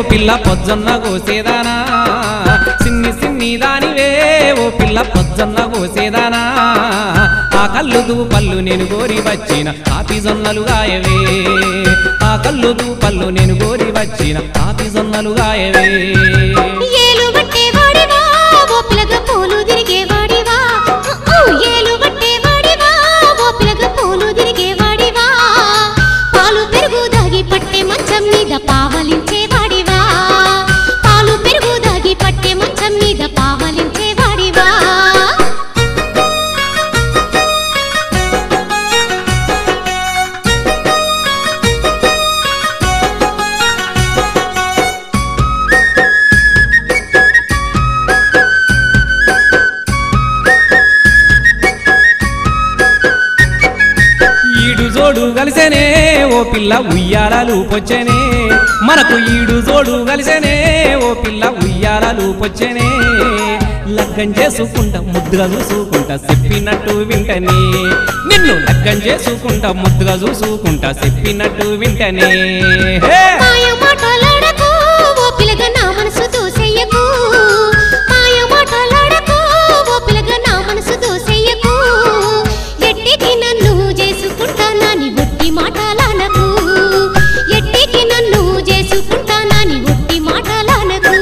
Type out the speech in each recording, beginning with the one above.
పిల్ల పొజ్జొన్న కోసేదానా సిన్ని సిన్ని దానివే ఓ పిల్ల పొజ్జొన్న కోసేదానా ఆ కళ్ళు పళ్ళు నేను గోరి వచ్చిన కాపి జొన్నలు గాయవే ఆ కళ్ళు పళ్ళు నేను గోరి వచ్చిన కాపి జొన్నలు గాయవే ఏలు బట్టే వాడివా ఓ పిలగ పూలు తిరిగే వాడివా ఏలు బట్టే వాడివా ఓ పిలగ పూలు తిరిగే వాడివా పాలు పెరుగు దాగి పట్టే మంచం మీద పావలించే వాడివా పాలు పెరుగు దాగి పట్టే మంచం మీద పావలించే వాడివా ఈడు జోడు కలిసేనే ఓ పిల్ల ఉయ్యాలలు పొచ్చెనే మనకు ఈడు జోడు కలిసేనే ఓ పిల్ల ఉయ్యాలలు పొచ్చెనే లగ్గం చేసుకుంటా ముద్దుగా చూసుకుంటా చెప్పినట్టు వింటనే నిన్ను లగ్గం చేసుకుంటా ముద్దుగా చూసుకుంటా చెప్పినట్టు వింటనే హే! మాయ మాటలాడకు ఓ పిలగ నా మనసు దోసెయ్యకు మాయ మాటలాడకు ఓ పిలగ నా మనసు దోసెయ్యకు ఎట్టికి నన్ను చేసుకుంటానని ఒట్టి మాటలానకు ఎట్టికి నన్ను చేసుకుంటానని ఒట్టి మాటలానకు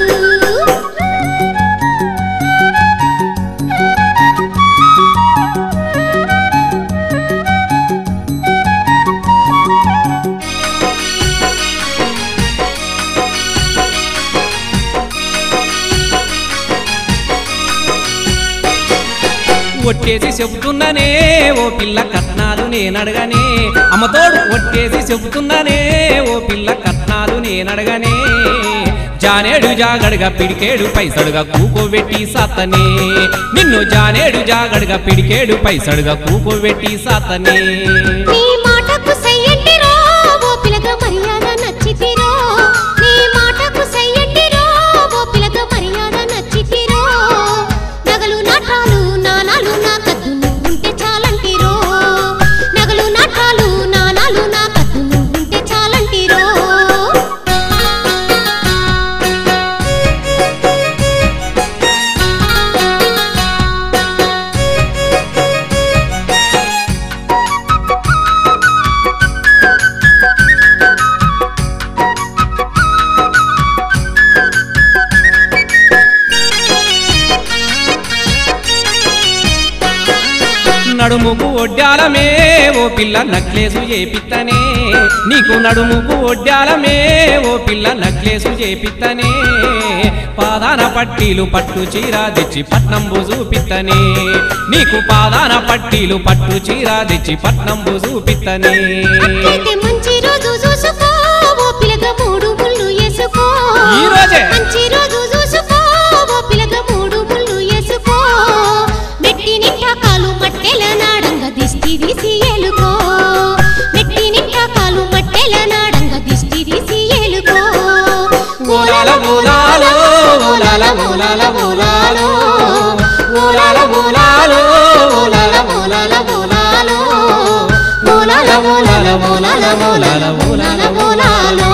ఒట్టేసి చెబుతున్నానే ఓ పిల్ల కట్నాలు నేనడగనే అమ్మతోడు ఒట్టేసి చెబుతున్నానే ఓ పిల్ల కట్నాలు నేనడగనే జానేడు జాగడుగా పిడికేడు పైసడుగా కూకోబెట్టి సాతనే నిన్ను జానేడు జాగడుగా పిడికేడు పైసడుగా కూకోబెట్టి సాతనే నీ మాటకు సయ్యంటిరో ఓ పిలగ మర్యాద నచ్చితిరో నీ మాటకు సయ్యంటిరో ఓ పిలగ మర్యాద నచ్చితిరో నగలు నాటాలు నానాలు నా కద్దు నువ్వుంటే చాలంటిరో నగలు నాటాలు నానాలు నా కద్దు నువ్వుంటే చాలంటిరో నడుముకు ఒడ్డాలమే ఓ పిల్ల నక్లేసు చేపిత్తనే నీకు నడుముకు ఒడ్డాలమే ఓ పిల్ల నక్లేసు చేపిత్తనే పాదాన పట్టీలు పట్టు చీర తెచ్చి పట్నంబు చూపిత్తనే నీకు పాదాన పట్టీలు పట్టు చీర తెచ్చి పట్నంబు చూపిత్తనే అట్లయితే మంచి రోజు చూసుకో ఓ పిలగ మూడు ముళ్ళు వేసుకో ఈ రోజే? మంచి రోజు చూసుకో ఓ పిలగ మూడు ముళ్ళు వేసుకో మెట్టి నిండా కాలు మట్టెల నాడంగ దిష్టి తీసి ఏలుకో మెట్టి నిండా కాలు మట్టెల నాడంగ దిష్టి తీసి ఏలుకో మూలాల మూలాలో మూలాల మూలాల మూలాలో మూలాల మూలాలో మూలాల మూలాల మూలాలో మూలాల మూలాల మూలాల మూలాల మూలాల మూలాలో